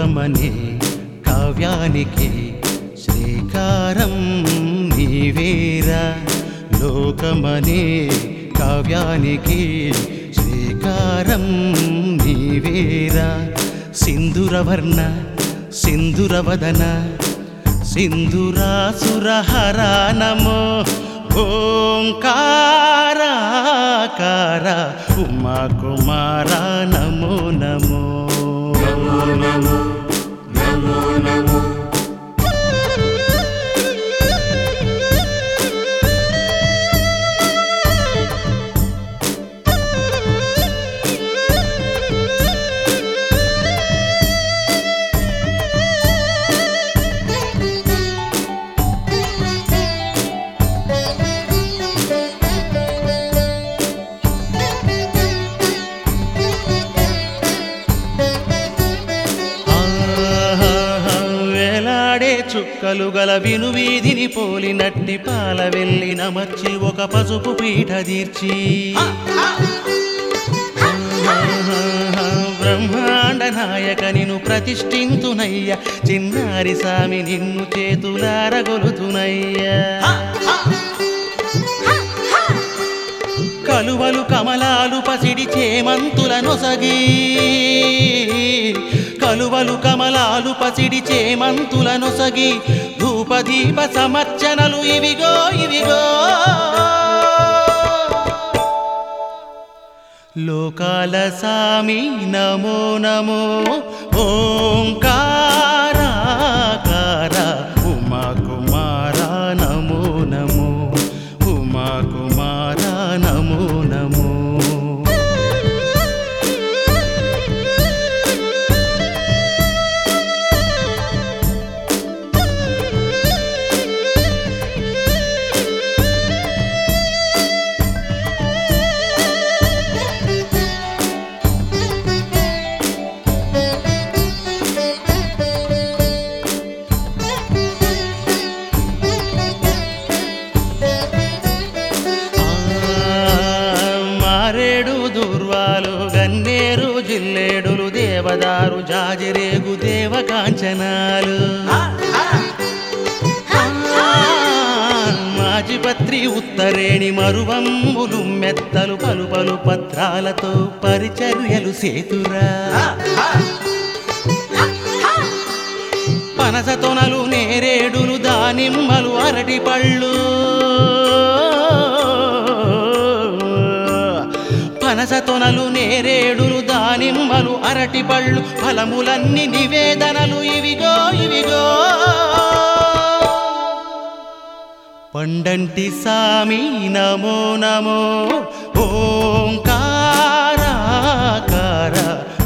లోకమనే కావ్యానికి శ్రీకారం నీవేరా లోకమనే కావ్యానికి శ్రీకారం నీవేరా సింధురవర్ణ సింధురవదన సింధురాసురహర నమో ఓంకారాకార ఉమా కుమార నమో నమో ఆహాహా, వేలాడే చుక్కలు గల విను వీధిని పోలినట్టి పాల వెళ్ళి నమర్చి ఒక పసుపు పీఠ తీర్చి ఆహాహా, బ్రహ్మాండ నాయక నిన్ను ప్రతిష్ఠింతునయ్య చిన్నారి సామి నిన్ను చేతులారగొలుతునయ్యా కలువలు కమలాలు పసిడి చేమంతుల నొసగి కలువలు కమలాలు పసిడి చేమంతుల నొసగి ధూపదీప సమర్చనలు ఇవిగో ఇవిగో లోకాల సామి నమో నమో ఓంకారాకార ఉమా కుమార నమో నమో ఉమా కుమార నమో నమో ఆ, మారేడు దూర్వాలు గన్నేరు జిల్లేడులు దేవదారు జాజిరేగు దేవకాంచనాలు మాజిపత్రి ఉత్తరేణి మరువంబులు మెత్తలు పలు పలు పత్రాలతో పరిచర్యలు సేతురా పనస తొనలు నేరేడులు దానిమ్మలు అరటి పళ్ళు పనస తొనలు నేరేడులు దానిమ్మలు అరటి పళ్ళు ఫలములన్నీ నివేదనలు ఇవిగో ఇవిగో పండంటి సామి నమో నమో ఓంకారాకార